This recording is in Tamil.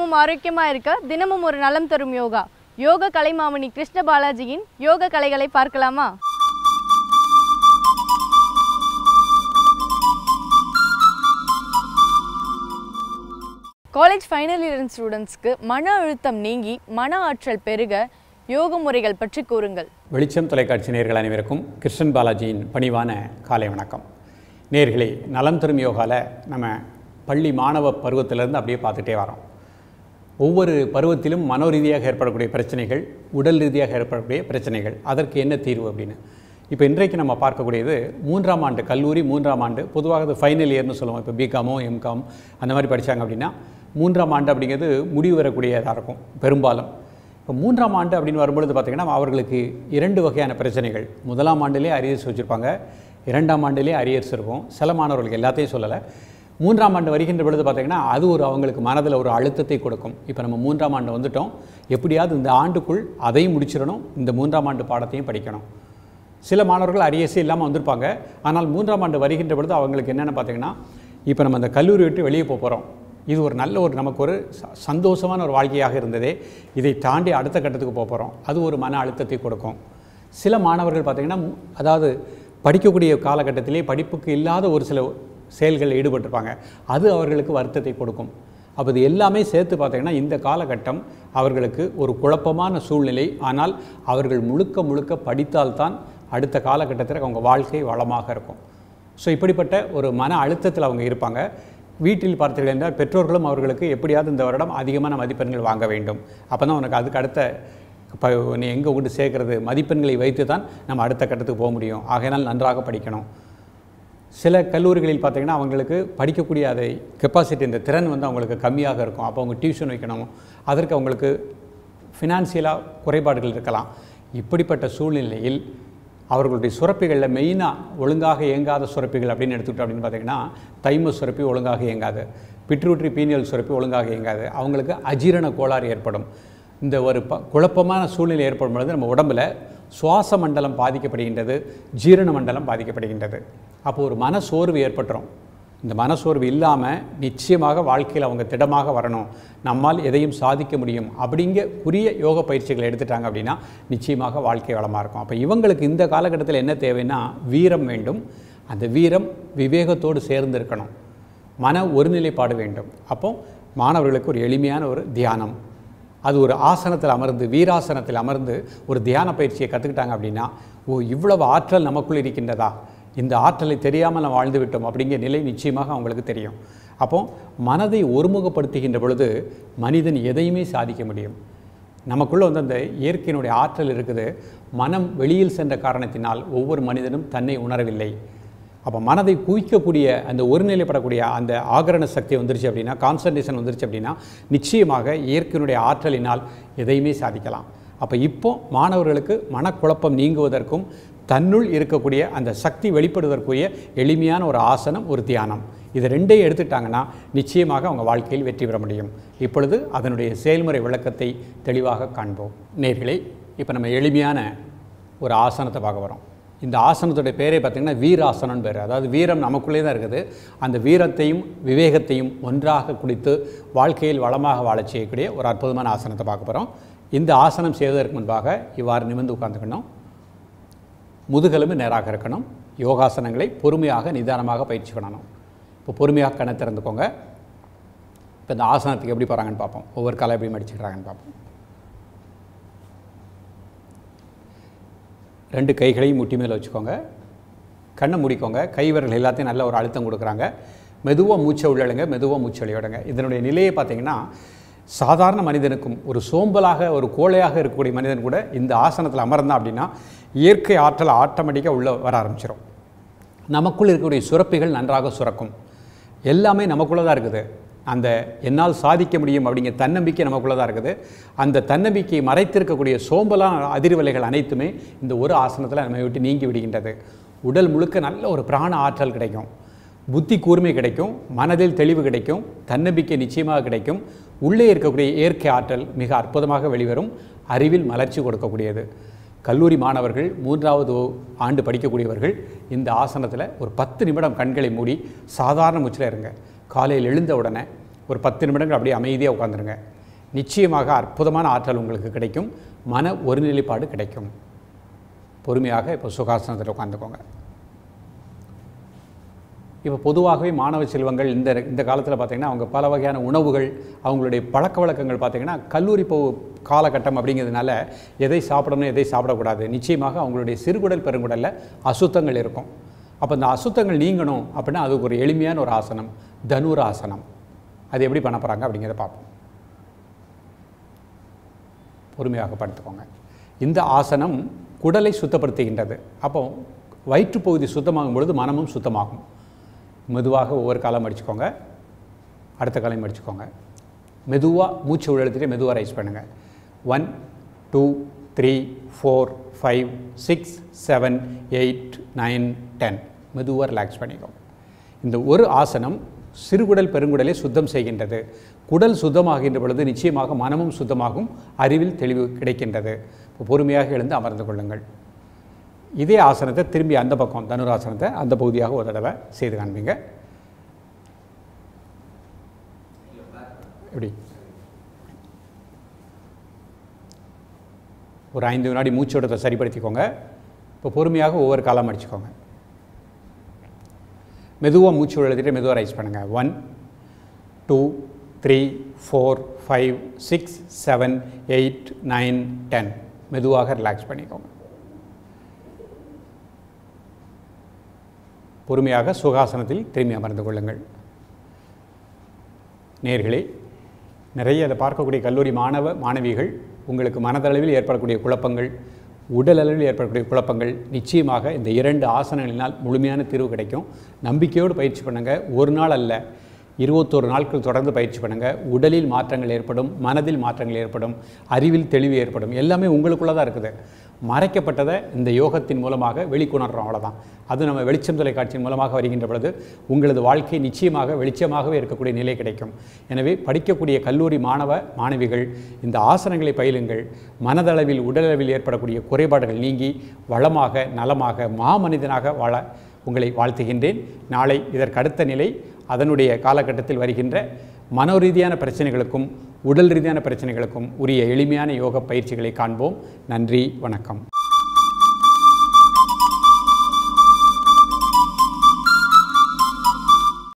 எப்பவும் ஆரோக்கியமா இருக்க தினமும் ஒரு நலம் தரும் யோகா யோக கலைமாமணி கிருஷ்ண பாலாஜியின் யோக கலைகளை பார்க்கலாமா காலேஜ் ஃபைனல் இயர் ஸ்டூடெண்ட்ஸ்க்கு மன அழுத்தம் நீங்கி மன ஆற்றல் பெருக யோக முறைகள் பற்றி கூறுங்கள் வெளிச்சம் தொலைக்காட்சி நேர்கள் அனைவருக்கும் கிருஷ்ணன் பாலாஜியின் பணிவான காலை வணக்கம் நேர்களே நலம் தரும் யோகாவில் நம்ம பள்ளி மாணவ பருவத்திலேருந்து அப்படியே பார்த்துட்டே வரோம் ஒவ்வொரு பருவத்திலும் மனோ ரீதியாக ஏற்படக்கூடிய பிரச்சனைகள் உடல் ரீதியாக ஏற்படக்கூடிய பிரச்சனைகள் அதற்கு என்ன தீர்வு அப்படின்னு இப்போ இன்றைக்கு நம்ம பார்க்கக்கூடியது மூன்றாம் ஆண்டு கல்லூரி மூன்றாம் ஆண்டு பொதுவாக அது ஃபைனல் இயர்னு சொல்லுவோம் இப்போ பிகாமோ எம்காம் அந்த மாதிரி படித்தாங்க அப்படின்னா மூன்றாம் ஆண்டு அப்படிங்கிறது முடிவு வரக்கூடியதாக இருக்கும் பெரும்பாலும் இப்போ மூன்றாம் ஆண்டு அப்படின்னு வரும்பொழுது பார்த்திங்கன்னா அவர்களுக்கு இரண்டு வகையான பிரச்சனைகள் முதலாம் ஆண்டிலே அரியர்ஸ் வச்சுருப்பாங்க இரண்டாம் ஆண்டிலே அரியர்ஸ் இருக்கும் சில மாணவர்களுக்கு எல்லாத்தையும் சொல்லலை மூன்றாம் ஆண்டு வருகின்ற பொழுது பார்த்திங்கன்னா அது ஒரு அவங்களுக்கு மனதில் ஒரு அழுத்தத்தை கொடுக்கும் இப்போ நம்ம மூன்றாம் ஆண்டு வந்துட்டோம் எப்படியாவது இந்த ஆண்டுக்குள் அதையும் முடிச்சிடணும் இந்த மூன்றாம் ஆண்டு பாடத்தையும் படிக்கணும் சில மாணவர்கள் அரியர்ஸே இல்லாமல் வந்திருப்பாங்க ஆனால் மூன்றாம் ஆண்டு வருகின்ற பொழுது அவங்களுக்கு என்னென்னு பார்த்தீங்கன்னா இப்போ நம்ம அந்த கல்லூரி விட்டு வெளியே போக போகிறோம் இது ஒரு நல்ல ஒரு நமக்கு ஒரு ச- சந்தோஷமான ஒரு வாழ்க்கையாக இருந்ததே இதை தாண்டி அடுத்த கட்டத்துக்கு போக போகிறோம் அது ஒரு மன அழுத்தத்தை கொடுக்கும் சில மாணவர்கள் பார்த்திங்கன்னா மு- அதாவது படிக்கக்கூடிய காலகட்டத்திலே படிப்புக்கு இல்லாத ஒரு சில செயல்களில் ஈடுபட்டிருப்பாங்க அது அவர்களுக்கு வருத்தத்தை கொடுக்கும் அப்போ இது எல்லாமே சேர்த்து பார்த்தீங்கன்னா இந்த காலகட்டம் அவர்களுக்கு ஒரு குழப்பமான சூழ்நிலை ஆனால் அவர்கள் முழுக்க முழுக்க படித்தால்தான் அடுத்த காலகட்டத்தில் அவங்க வாழ்க்கை வளமாக இருக்கும் ஸோ இப்படிப்பட்ட ஒரு மன அழுத்தத்தில் அவங்க இருப்பாங்க வீட்டில் பார்த்தீர்கள் என்றால் பெற்றோர்களும் அவர்களுக்கு எப்படியாவது இந்த வருடம் அதிகமான மதிப்பெண்கள் வாங்க வேண்டும் அப்போ தான் உனக்கு அதுக்கு அடுத்த இப்போ நீ எங்கே கொண்டு சேர்க்கறது மதிப்பெண்களை வைத்து தான் நம்ம அடுத்த கட்டத்துக்கு போக முடியும் ஆகையினால் நன்றாக படிக்கணும் சில கல்லூரிகளில் பார்த்தீங்கன்னா அவங்களுக்கு படிக்கக்கூடிய அதை கெப்பாசிட்டி இந்த திறன் வந்து அவங்களுக்கு கம்மியாக இருக்கும் அப்போ அவங்க டியூஷன் வைக்கணும் அதற்கு அவங்களுக்கு ஃபினான்சியலாக குறைபாடுகள் இருக்கலாம் இப்படிப்பட்ட சூழ்நிலையில் அவர்களுடைய சுரப்பிகளில் மெயினாக ஒழுங்காக இயங்காத சுரப்பிகள் அப்படின்னு எடுத்துக்கிட்டோம் அப்படின்னு பார்த்தீங்கன்னா தைம சுரப்பி ஒழுங்காக இயங்காது பிட்ரூட்ரி பீனியல் சுரப்பி ஒழுங்காக இயங்காது அவங்களுக்கு அஜீரண கோளாறு ஏற்படும் இந்த ஒரு ப குழப்பமான சூழ்நிலை ஏற்படும் பொழுது நம்ம உடம்புல சுவாச மண்டலம் பாதிக்கப்படுகின்றது ஜீரண மண்டலம் பாதிக்கப்படுகின்றது அப்போ ஒரு மன சோர்வு ஏற்பட்டுரும் இந்த மனசோர்வு இல்லாமல் நிச்சயமாக வாழ்க்கையில் அவங்க திடமாக வரணும் நம்மால் எதையும் சாதிக்க முடியும் அப்படிங்கக்கூடிய யோக பயிற்சிகளை எடுத்துட்டாங்க அப்படின்னா நிச்சயமாக வாழ்க்கை வளமாக இருக்கும் அப்போ இவங்களுக்கு இந்த காலகட்டத்தில் என்ன தேவைன்னா வீரம் வேண்டும் அந்த வீரம் விவேகத்தோடு சேர்ந்து இருக்கணும் மன ஒருநிலைப்பாடு வேண்டும் அப்போ மாணவர்களுக்கு ஒரு எளிமையான ஒரு தியானம் அது ஒரு ஆசனத்தில் அமர்ந்து வீராசனத்தில் அமர்ந்து ஒரு தியான பயிற்சியை கற்றுக்கிட்டாங்க அப்படின்னா ஓ இவ்வளவு ஆற்றல் நமக்குள் இருக்கின்றதா இந்த ஆற்றலை தெரியாமல் நம்ம வாழ்ந்து விட்டோம் அப்படிங்கிற நிலை நிச்சயமாக அவங்களுக்கு தெரியும் அப்போ மனதை ஒருமுகப்படுத்துகின்ற பொழுது மனிதன் எதையுமே சாதிக்க முடியும் நமக்குள்ளே வந்து அந்த இயற்கையினுடைய ஆற்றல் இருக்குது மனம் வெளியில் சென்ற காரணத்தினால் ஒவ்வொரு மனிதனும் தன்னை உணரவில்லை அப்போ மனதை குவிக்கக்கூடிய அந்த ஒருநிலைப்படக்கூடிய அந்த ஆகரண சக்தி வந்துருச்சு அப்படின்னா கான்சன்ட்ரேஷன் வந்துருச்சு அப்படின்னா நிச்சயமாக இயற்கையினுடைய ஆற்றலினால் எதையுமே சாதிக்கலாம் அப்போ இப்போ மாணவர்களுக்கு மனக்குழப்பம் நீங்குவதற்கும் தன்னுள் இருக்கக்கூடிய அந்த சக்தி வெளிப்படுவதற்குரிய எளிமையான ஒரு ஆசனம் ஒரு தியானம் இது ரெண்டையும் எடுத்துட்டாங்கன்னா நிச்சயமாக அவங்க வாழ்க்கையில் வெற்றி பெற முடியும் இப்பொழுது அதனுடைய செயல்முறை விளக்கத்தை தெளிவாக காண்போம் நேர்களே இப்போ நம்ம எளிமையான ஒரு ஆசனத்தை பார்க்க வரோம் இந்த ஆசனத்துடைய பேரே பார்த்திங்கன்னா வீராசனம்னு பேர் அதாவது வீரம் நமக்குள்ளே தான் இருக்குது அந்த வீரத்தையும் விவேகத்தையும் ஒன்றாக குடித்து வாழ்க்கையில் வளமாக வாழச் செய்யக்கூடிய ஒரு அற்புதமான ஆசனத்தை பார்க்க போகிறோம் இந்த ஆசனம் செய்வதற்கு முன்பாக இவ்வாறு நிமிர்ந்து உட்கார்ந்துக்கணும் முதுகெலும்பு நேராக இருக்கணும் யோகாசனங்களை பொறுமையாக நிதானமாக பயிற்சி பண்ணணும் இப்போ பொறுமையாக கண்ணை திறந்துக்கோங்க இப்போ இந்த ஆசனத்துக்கு எப்படி போகிறாங்கன்னு பார்ப்போம் ஒவ்வொரு காலம் எப்படி மடிச்சுக்கிறாங்கன்னு பார்ப்போம் ரெண்டு கைகளையும் முட்டி மேலே வச்சுக்கோங்க கண்ணை மூடிக்கோங்க கை விரல் எல்லாத்தையும் நல்ல ஒரு அழுத்தம் கொடுக்குறாங்க மெதுவாக மூச்சை உள்ளழுங்க மெதுவாக மூச்சு வெளியிடுங்க இதனுடைய நிலையை பார்த்தீங்கன்னா சாதாரண மனிதனுக்கும் ஒரு சோம்பலாக ஒரு கோழையாக இருக்கக்கூடிய மனிதன் கூட இந்த ஆசனத்தில் அமர்ந்தான் அப்படின்னா இயற்கை ஆற்றல் ஆட்டோமேட்டிக்காக உள்ளே வர ஆரம்பிச்சிடும் நமக்குள் இருக்கக்கூடிய சுரப்பிகள் நன்றாக சுரக்கும் எல்லாமே நமக்குள்ளே தான் இருக்குது அந்த என்னால் சாதிக்க முடியும் அப்படிங்கிற தன்னம்பிக்கை நமக்குள்ளே தான் இருக்குது அந்த தன்னம்பிக்கையை மறைத்திருக்கக்கூடிய சோம்பலான அதிர்வலைகள் அனைத்துமே இந்த ஒரு ஆசனத்தில் நம்மை விட்டு நீங்கி விடுகின்றது உடல் முழுக்க நல்ல ஒரு பிராண ஆற்றல் கிடைக்கும் புத்தி கூர்மை கிடைக்கும் மனதில் தெளிவு கிடைக்கும் தன்னம்பிக்கை நிச்சயமாக கிடைக்கும் உள்ளே இருக்கக்கூடிய இயற்கை ஆற்றல் மிக அற்புதமாக வெளிவரும் அறிவில் மலர்ச்சி கொடுக்கக்கூடியது கல்லூரி மாணவர்கள் மூன்றாவது ஆண்டு படிக்கக்கூடியவர்கள் இந்த ஆசனத்தில் ஒரு பத்து நிமிடம் கண்களை மூடி சாதாரண மூச்சில் இருங்க காலையில் எழுந்த உடனே ஒரு பத்து நிமிடங்கள் அப்படியே அமைதியாக உட்காந்துருங்க நிச்சயமாக அற்புதமான ஆற்றல் உங்களுக்கு கிடைக்கும் மன ஒருநிலைப்பாடு கிடைக்கும் பொறுமையாக இப்போ சுகாசனத்தில் உட்காந்துக்கோங்க இப்போ பொதுவாகவே மாணவ செல்வங்கள் இந்த இந்த காலத்தில் பார்த்திங்கன்னா அவங்க பல வகையான உணவுகள் அவங்களுடைய பழக்க வழக்கங்கள் பார்த்திங்கன்னா கல்லூரி போ காலகட்டம் அப்படிங்கிறதுனால எதை சாப்பிடணும் எதை சாப்பிடக்கூடாது நிச்சயமாக அவங்களுடைய சிறுகுடல் பெருங்குடலில் அசுத்தங்கள் இருக்கும் அப்போ இந்த அசுத்தங்கள் நீங்கணும் அப்படின்னா அதுக்கு ஒரு எளிமையான ஒரு ஆசனம் தனுர் ஆசனம் அது எப்படி பண்ண போகிறாங்க அப்படிங்கிறத பார்ப்போம் பொறுமையாக படுத்துக்கோங்க இந்த ஆசனம் குடலை சுத்தப்படுத்துகின்றது அப்போ வயிற்றுப்பகுதி சுத்தமாகும் பொழுது மனமும் சுத்தமாகும் மெதுவாக ஒவ்வொரு காலம் அடிச்சுக்கோங்க அடுத்த காலையும் அடிச்சுக்கோங்க மெதுவாக மூச்சு உழெழுத்துட்டு மெதுவாக ரைஸ் பண்ணுங்கள் one two three four five six seven eight nine ten மெதுவாக ரிலாக்ஸ் பண்ணிக்கோங்க இந்த ஒரு ஆசனம் சிறுகுடல் பெருங்குடலை சுத்தம் செய்கின்றது குடல் சுத்தமாகின்ற பொழுது நிச்சயமாக மனமும் சுத்தமாகும் அறிவில் தெளிவு கிடைக்கின்றது இப்போ பொறுமையாக எழுந்து அமர்ந்து கொள்ளுங்கள் இதே ஆசனத்தை திரும்பி அந்த பக்கம் தனுராசனத்தை அந்த பகுதியாக ஒரு தடவை செய்து காண்பீங்க எப்படி ஒரு ஐந்து வினாடி மூச்சோட்டத்தை சரிப்படுத்திக்கோங்க இப்போ பொறுமையாக ஒவ்வொரு காலம் அடிச்சுக்கோங்க மெதுவாக மூச்சு எழுதிட்டு மெதுவாக ரைஸ் பண்ணுங்கள் one two three four five six seven eight nine ten மெதுவாக ரிலாக்ஸ் பண்ணிக்கோங்க பொறுமையாக சுகாசனத்தில் திரும்பி அமர்ந்து கொள்ளுங்கள் நேர்களே நிறைய அதை பார்க்கக்கூடிய கல்லூரி மாணவ மாணவிகள் உங்களுக்கு மனதளவில் ஏற்படக்கூடிய குழப்பங்கள் உடல் அளவில் ஏற்படக்கூடிய குழப்பங்கள் நிச்சயமாக இந்த இரண்டு ஆசனங்களினால் முழுமையான தீர்வு கிடைக்கும் நம்பிக்கையோடு பயிற்சி பண்ணுங்கள் ஒரு நாள் அல்ல இருபத்தோரு நாட்கள் தொடர்ந்து பயிற்சி பண்ணுங்கள் உடலில் மாற்றங்கள் ஏற்படும் மனதில் மாற்றங்கள் ஏற்படும் அறிவில் தெளிவு ஏற்படும் எல்லாமே உங்களுக்குள்ளே தான் இருக்குது மறைக்கப்பட்டதை இந்த யோகத்தின் மூலமாக வெளிக்கொணர்றோம் அவ்வளோதான் அது நம்ம வெளிச்சம் தொலைக்காட்சியின் மூலமாக வருகின்ற பொழுது உங்களது வாழ்க்கை நிச்சயமாக வெளிச்சமாகவே இருக்கக்கூடிய நிலை கிடைக்கும் எனவே படிக்கக்கூடிய கல்லூரி மாணவ மாணவிகள் இந்த ஆசனங்களை பயிலுங்கள் மனதளவில் உடலளவில் ஏற்படக்கூடிய குறைபாடுகள் நீங்கி வளமாக நலமாக மாமனிதனாக வாழ உங்களை வாழ்த்துகின்றேன் நாளை இதற்கு அடுத்த நிலை அதனுடைய காலகட்டத்தில் வருகின்ற மனோரீதியான பிரச்சனைகளுக்கும் உடல் ரீதியான பிரச்சனைகளுக்கும் உரிய எளிமையான யோக பயிற்சிகளை காண்போம் நன்றி வணக்கம்